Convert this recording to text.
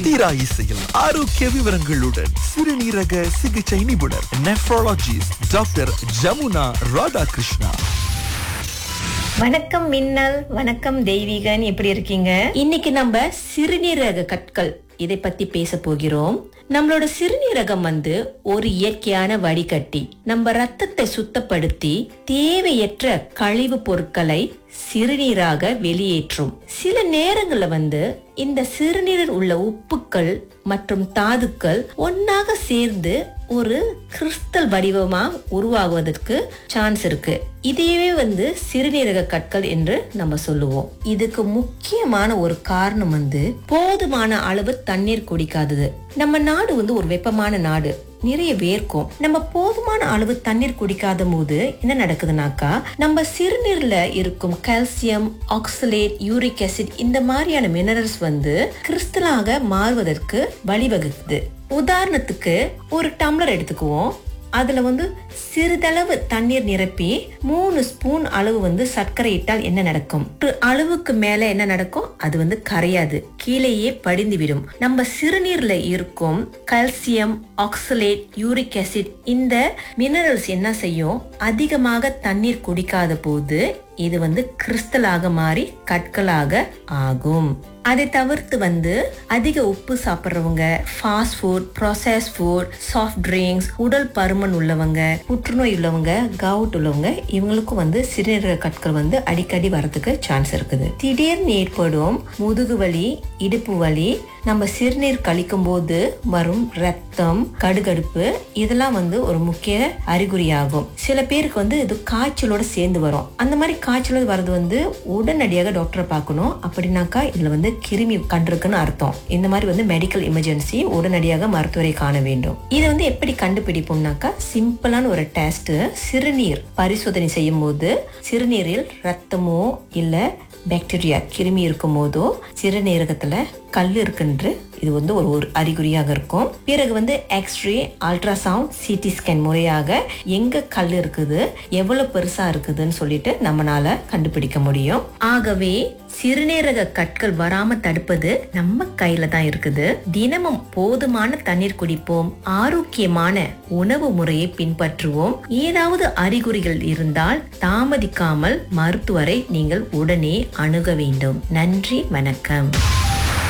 தீரா இசையில் ஆரோக்கிய விவரங்களுடன் சிறுநீரக சிகிச்சை நிபுணர் நெஃப்ரோலஜிஸ்ட் டாக்டர் ஜமுனா ராதாகிருஷ்ணா வணக்கம் மின்னல் வணக்கம் தெய்வீகன் எப்படி இருக்கீங்க இன்னைக்கு நம்ம சிறுநீரக கற்கள் இதை பத்தி பேச போகிறோம் நம்மளோட சிறுநீரகம் வந்து ஒரு இயற்கையான வடிகட்டி நம்ம ரத்தத்தை சுத்தப்படுத்தி தேவையற்ற கழிவு பொருட்களை சிறுநீராக வெளியேற்றும் சில நேரங்கள்ல வந்து இந்த சிறுநீரில் உள்ள உப்புக்கள் மற்றும் தாதுக்கள் ஒன்னாக சேர்ந்து ஒரு கிறிஸ்டல் வடிவமா உருவாகுவதற்கு சான்ஸ் இருக்கு இதையே வந்து சிறுநீரக கற்கள் என்று நம்ம சொல்லுவோம் இதுக்கு முக்கியமான ஒரு காரணம் வந்து போதுமான அளவு தண்ணீர் குடிக்காதது நம்ம நாடு வந்து ஒரு வெப்பமான நாடு நிறைய வேர்க்கும் நம்ம போதுமான அளவு தண்ணீர் குடிக்காத போது என்ன நடக்குதுனாக்கா நம்ம சிறுநீர்ல இருக்கும் கால்சியம் ஆக்சலேட் யூரிக் ஆசிட் இந்த மாதிரியான மினரல்ஸ் வந்து கிறிஸ்டலாக மாறுவதற்கு வழிவகுக்குது உதாரணத்துக்கு ஒரு டம்ளர் எடுத்துக்குவோம் அதுல வந்து சிறிதளவு தண்ணீர் நிரப்பி மூணு ஸ்பூன் அளவு வந்து சர்க்கரை இட்டால் என்ன நடக்கும் ஒரு அளவுக்கு மேல என்ன நடக்கும் அது வந்து கரையாது கீழேயே படிந்து விடும் நம்ம சிறுநீர்ல இருக்கும் கால்சியம் ஆக்சலேட் யூரிக் ஆசிட் இந்த மினரல்ஸ் என்ன செய்யும் அதிகமாக தண்ணீர் குடிக்காத போது இது வந்து கிறிஸ்டலாக மாறி கற்களாக ஆகும் அதை தவிர்த்து வந்து அதிக உப்பு சாப்பிட்றவங்க fast food process food soft drinks உடல் பருமன் உள்ளவங்க புற்றுநோய் உள்ளவங்க கவுட் உள்ளவங்க இவங்களுக்கும் வந்து சிறுநீரக கற்கள் வந்து அடிக்கடி வரதுக்கு சான்ஸ் இருக்குது திடீர்னு ஏற்படும் முதுகு வலி இடுப்பு வலி நம்ம சிறுநீர் கழிக்கும் போது வரும் ரத்தம் கடுகடுப்பு இதெல்லாம் வந்து ஒரு முக்கிய அறிகுறியாகும் சில பேருக்கு வந்து இது காய்ச்சலோட சேர்ந்து வரும் அந்த மாதிரி காய்ச்சலோட வர்றது வந்து உடனடியாக டாக்டரை பார்க்கணும் அப்படின்னாக்கா இதுல வந்து கிருமி கண்டிருக்குன்னு அர்த்தம் இந்த மாதிரி வந்து மெடிக்கல் எமர்ஜென்சி உடனடியாக மருத்துவரை காண வேண்டும் இதை வந்து எப்படி கண்டுபிடிப்போம்னாக்கா சிம்பிளான ஒரு டெஸ்ட் சிறுநீர் பரிசோதனை செய்யும் போது சிறுநீரில் ரத்தமோ இல்ல பாக்டீரியா கிருமி இருக்கும் போதோ சிறுநீரகத்துல கல் இருக்குன்று இது வந்து ஒரு ஒரு அறிகுறியாக இருக்கும் பிறகு வந்து எக்ஸ்ரே அல்ட்ராசவுண்ட் சிடி ஸ்கேன் முறையாக எங்க கல் இருக்குது எவ்வளவு பெருசா இருக்குதுன்னு சொல்லிட்டு நம்மளால கண்டுபிடிக்க முடியும் ஆகவே சிறுநீரக கற்கள் வராம தடுப்பது நம்ம கையில தான் இருக்குது தினமும் போதுமான தண்ணீர் குடிப்போம் ஆரோக்கியமான உணவு முறையை பின்பற்றுவோம் ஏதாவது அறிகுறிகள் இருந்தால் தாமதிக்காமல் மருத்துவரை நீங்கள் உடனே அணுக வேண்டும் நன்றி வணக்கம்